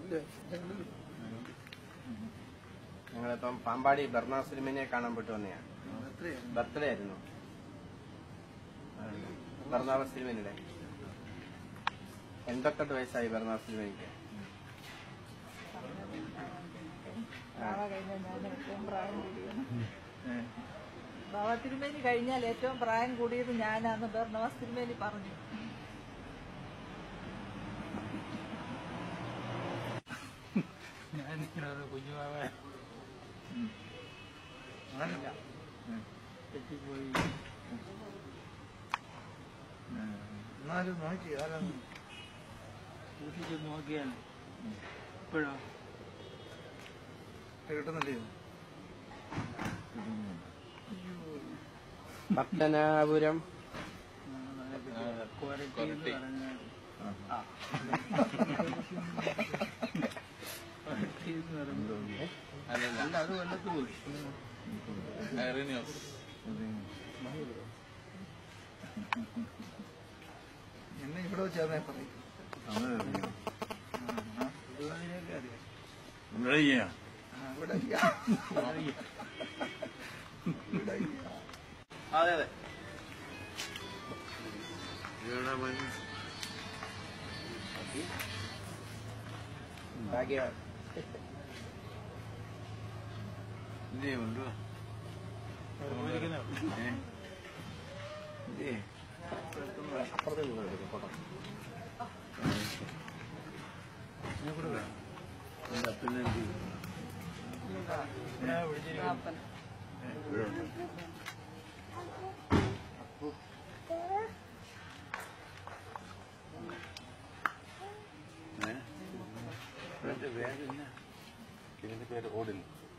ഞങ്ങളിപ്പം പാമ്പാടി ബർണാസ് ഫിലിമിനെ കാണാൻ പോയിട്ട് വന്നതാണ് ബർത്ത്ഡേ ആയിരുന്നു ബർണാസ് ഫിലിമിനിടെ എൺപത്തെട്ട് വയസ്സായി ബർണാസ് ഫിലിമിനിക്ക് ബാബ കഴിഞ്ഞാൽ ഞാൻ ഏറ്റവും പ്രായം കൂടിയത് ബാബ തിരുമേനി കഴിഞ്ഞാൽ ഏറ്റവും പ്രായം കൂടിയത് ഞാനാന്ന് ബർണവാസ് തിരുമേനി പറഞ്ഞു ഞാനിങ്ങനെ കുഞ്ഞുമാവ ആണില്ല തെറ്റിപ്പോയി എന്നാലും നോക്കി ആരാന്ന് സൂക്ഷിച്ച് നോക്കിയാൽ ഇപ്പോഴോ കിട്ടുന്നില്ലേ പത്തനാപുരം ക്വാറന്റൈൻ എന്ന് പറഞ്ഞാൽ ക്വാറന്റൈൻ എന്ന് പറയുമ്പോൾ അല്ല അത് കൊല്ലത്ത് പോയി എന്നെ ഇവിടെ വെച്ചാന്നേ പറയും ഇതിനൊക്കെ അറിയാം ആ, ഇവിടെ ഇല്ല. ഇവിടെ ഇല്ല. അതെ അതെ ഭാഗ്യ ഇതിന്റെ പേര് ഓടിൻ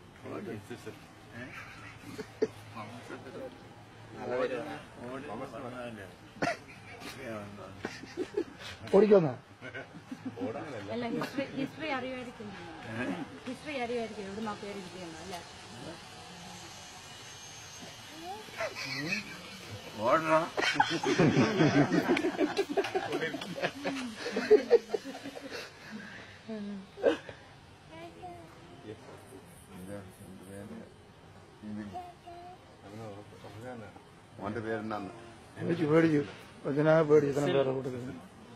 ഓടിക്കോന്നാ അല്ല ഹിസ്റ്ററി ഹിസ്റ്ററി അറിയുമായിരിക്കും ഹിസ്റ്ററി അറിയുമായിരിക്കും എവിടെ നിന്ന് പേര് കിട്ടിയെന്ന് അല്ലേ ഓടണ മോന്റെ പേരെന്നാന്ന് പേടിച്ചു പേടിച്ചു കൊച്ചിനാ പേടിച്ചു ഇത്രയും പേരെ കൊടുക്കുന്നത്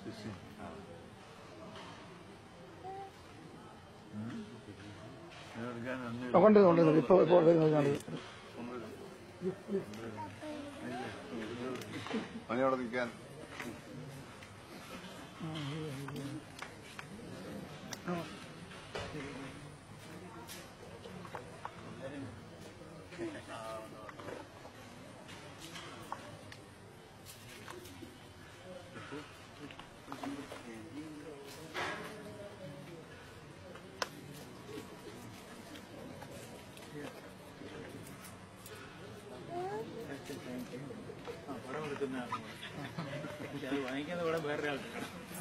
ആ, കൊണ്ട് കൊണ്ട് ഇപ്പൊ ഇപ്പൊ വരുന്നത് കണ്ടു. അവനവിടെ നിൽക്കാൻ ആ, പടം എടുക്കുന്ന ആളാണ്. പക്ഷെ അത് വാങ്ങിക്കുന്ന പടം വേറെ ആൾക്ക്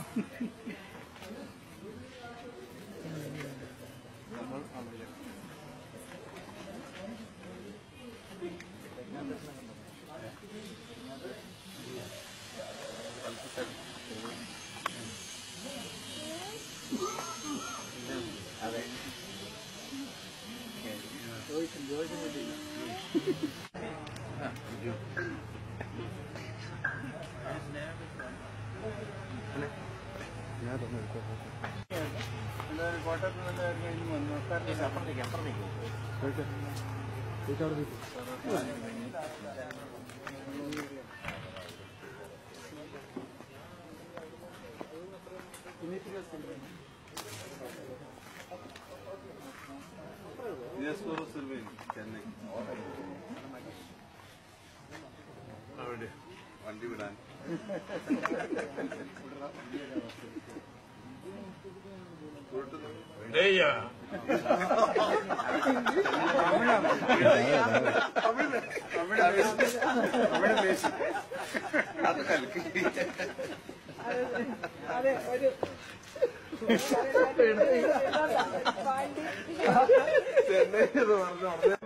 എന്തായാലും കോട്ടയത്ത് നല്ല കഴിഞ്ഞ് വന്നു അപ്പുറത്തേക്ക് അപ്പുറത്തേക്ക് ചേച്ചി അവിടെ നിൽക്ക്. ചെന്നൈ അവിടെ വണ്ടി വിടാൻ അത് കലക്കി അതെ ഒരു ചെന്നൈ എന്ന് പറഞ്ഞു